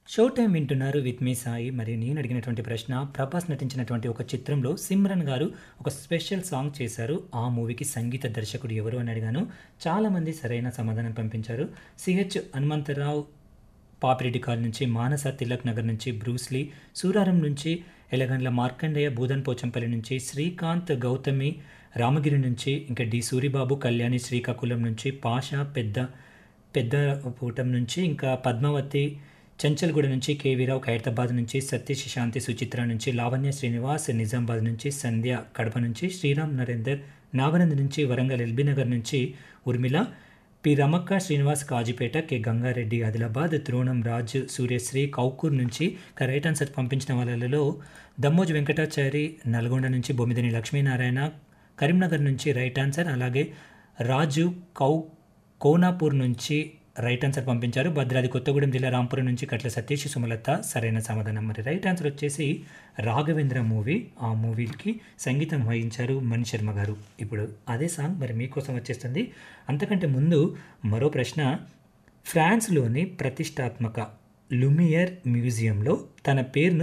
show time వింటున్నారు with మీ సాయి మరి నేను అడిగినటువంటి ప్రశ్న ప్రభాస్ నటించినటువంటి ఒక చిత్రంలో సిమ్రన్ గారు ఒక స్పెషల్ సాంగ్ చేశారు ఆ మూవీకి సంగీత దర్శకుడు ఎవరు అని అడిగాను చాలామంది సరైన సమాధానం పంపించారు సిహెచ్ హనుమంతరావు పాపిరెడ్డి కాల్ నుంచి మానస తిలక్ నగర్ నుంచి బ్రూస్లీ సూరారం నుంచి ఎలగండ్ల మార్కండేయ బూదన్ పోచంపల్లి నుంచి శ్రీకాంత్ గౌతమి రామగిరి నుంచి ఇంకా డి సూరిబాబు కళ్యాణి శ్రీకాకుళం నుంచి పాషా పెద్ద పెద్ద పూటం నుంచి ఇంకా పద్మావతి చంచల్గూడ నుంచి కేవీరావు ఖైరతాబాద్ నుంచి సతీష్ శాంతి సుచిత్ర నుంచి లావణ్య శ్రీనివాస్ నిజామాబాద్ నుంచి సంధ్య కడప నుంచి శ్రీరామ్ నరేందర్ నాగనంద్ నుంచి వరంగల్ ఎల్బీ నగర్ నుంచి ఉర్మిళ పి రమక్క శ్రీనివాస్ కాజీపేట కె గంగారెడ్డి ఆదిలాబాద్ త్రోణం రాజ్ సూర్యశ్రీ కౌకూర్ నుంచి ఇక రైట్ ఆన్సర్ పంపించిన వాళ్ళలో దమ్మోజు వెంకటాచారి నల్గొండ నుంచి బొమ్మిదిని లక్ష్మీనారాయణ కరీంనగర్ నుంచి రైట్ ఆన్సర్ అలాగే రాజు కౌ కోనాపూర్ నుంచి రైట్ ఆన్సర్ పంపించారు భద్రాది కొత్తగూడెం జిల్లా రాంపురం నుంచి కట్ల సతీష్ సుమలత సరైన సమాధానం మరి రైట్ ఆన్సర్ వచ్చేసి రాఘవేంద్ర మూవీ ఆ మూవీకి సంగీతం వహించారు మణి శర్మ గారు ఇప్పుడు అదే సాంగ్ మరి మీకోసం వచ్చేస్తుంది అంతకంటే ముందు మరో ప్రశ్న ఫ్రాన్స్లోని ప్రతిష్టాత్మక లుమియర్ మ్యూజియంలో తన పేరును